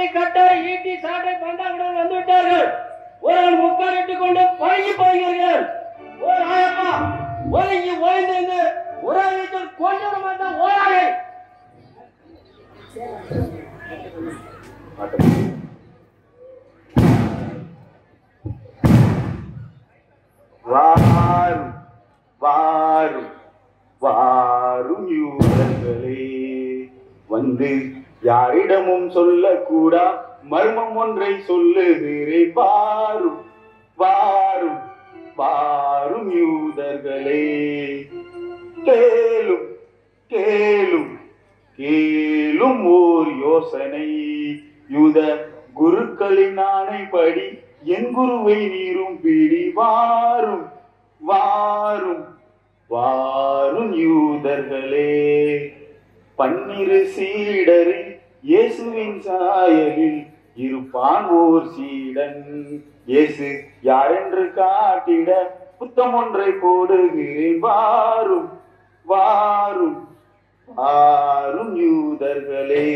கத்தி கட்டை ஈட்டி சாட்டை பந்தாக்குடன் வந்து விட்டார்கள் ஒருவன் முக்காலிட்டுக் கொண்டு பழகி போகிறார்கள் ஒரு ஆயப்பா ஒதுங்கி ஓய்ந்து உறவிகள் கொஞ்சம் வந்த ஓராளை வாரும் வாரும் வாரும் யூதர்களே வந்து யாரிடமும் சொல்லக்கூடா மர்மம் ஒன்றை சொல்லுகிறேன் வாரும் வாரும் வாரும் யூதர்களே கேளும் கேளும் கேளும் ஓர் யோசனை யூத குருக்களின் ஆணைப்படி என் குருவை நீரும் பிடி வாரும் வாரும் வாரும் யூதர்களே பன்னிரு சீடரில் இயேசுவின் சாயலில் இருப்பான் ஓர் சீடன் இயேசு யாரென்று காட்டிட புத்தம் ஒன்றை போடுகிறேன் வாரும் வாரும் வாரும் யூதர்களே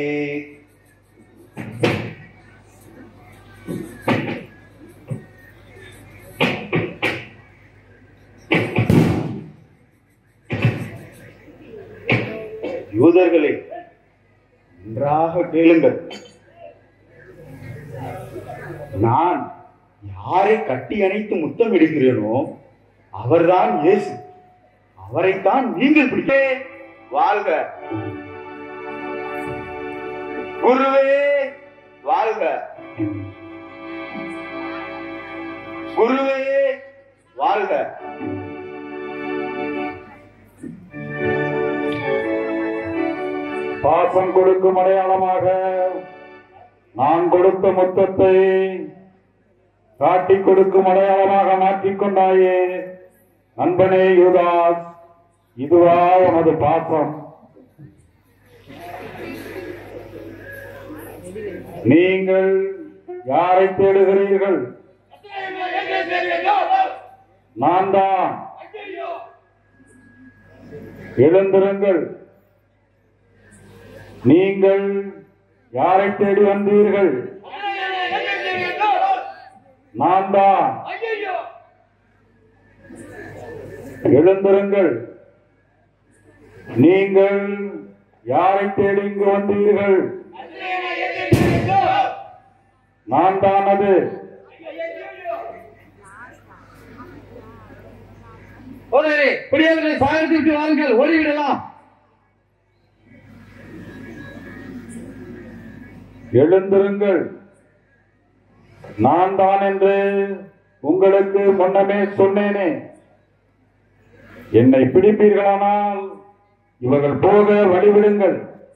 யூதர்களே நன்றாக கேளுங்கள் நான் யாரை கட்டி அணைத்து முத்தமிடுகிறேனோ அவர்தான் இயேசு அவரைத்தான் நீங்கள் பிடிக்கே வாழ்க குருவே வாழ்க குருவே வாழ்க பாசம் கொடுக்கும் அடையாளமாக நான் கொடுத்த முத்தத்தை காட்டிக் கொடுக்கும் அடையாளமாக மாற்றிக் கொண்டாயே நண்பனே யூதாஸ் இதுவா உனது பாசம் நீங்கள் யாரை தேடுகிறீர்கள் நான் தான் எழுந்திருங்கள் நீங்கள் யாரை தேடி வந்தீர்கள் நான் தான் எழுந்திருங்கள் நீங்கள் யாரை தேடி இங்கு வந்தீர்கள் நான் தான் அது சோதரே பிடியவர்களை சாகரித்து விட்டு வாருங்கள் ஓடிவிடலாம் எழுந்திருங்கள் நான் தான் என்று உங்களுக்கு முன்னமே சொன்னேனே என்னை பிடிப்பீர்களானால் இவர்கள் போக வழிவிடுங்கள்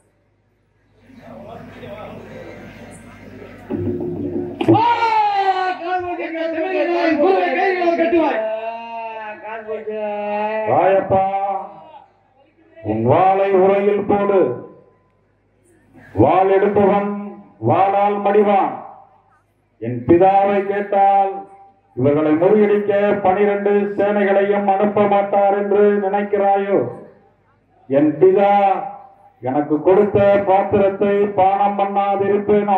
ராயப்பா உன் வாளை உரையில் போடு வாள் எடுப்பவன் வாளால் மடிவான் என் பிதாவை கேட்டால் இவர்களை முறியடிக்க பனிரெண்டு சேனைகளையும் அனுப்ப மாட்டார் என்று நினைக்கிறாயோ என் பிதா எனக்கு கொடுத்த பாத்திரத்தை பானம் பண்ணாதிருப்பேனோ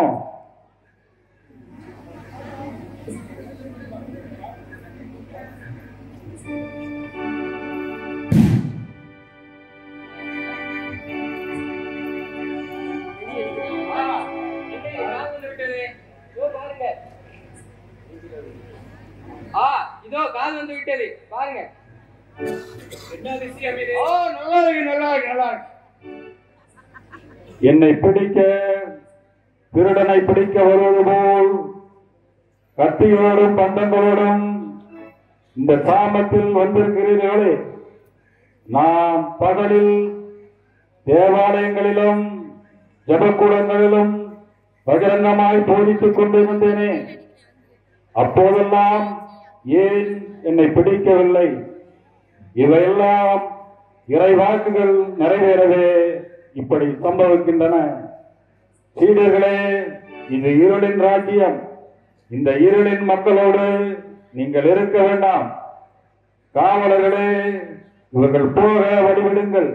ஆ இதோ கால் வந்து விட்டது பாருங்க என்ன விஷயம் இது ஓ நல்லா இருக்கு நல்லா இருக்கு நல்லா இருக்கு என்னை பிடிக்க திருடனை பிடிக்க வருவது போல் கத்தியோடும் பந்தங்களோடும் இந்த சாமத்தில் வந்திருக்கிறீர்களே நான் பகலில் தேவாலயங்களிலும் ஜபக்கூடங்களிலும் பகிரங்கமாய் போதித்துக் கொண்டிருந்தேனே அப்போதெல்லாம் ஏன் என்னை பிடிக்கவில்லை இவையெல்லாம் இறைவாக்குகள் நிறைவேறவே இப்படி சம்பவிக்கின்றன சீடர்களே இது இருளின் ராஜ்யம் இந்த இருளின் மக்களோடு நீங்கள் இருக்க வேண்டாம் காவலர்களே இவர்கள் போக வழிவிடுங்கள்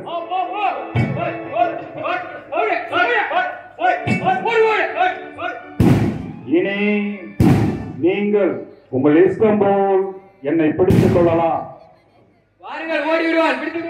நீங்கள் உங்கள் இஷ்டம் போல் என்னை பிடித்துக் கொள்ளலாம் வாருங்கள் ஓடி விடுவான் பிடித்து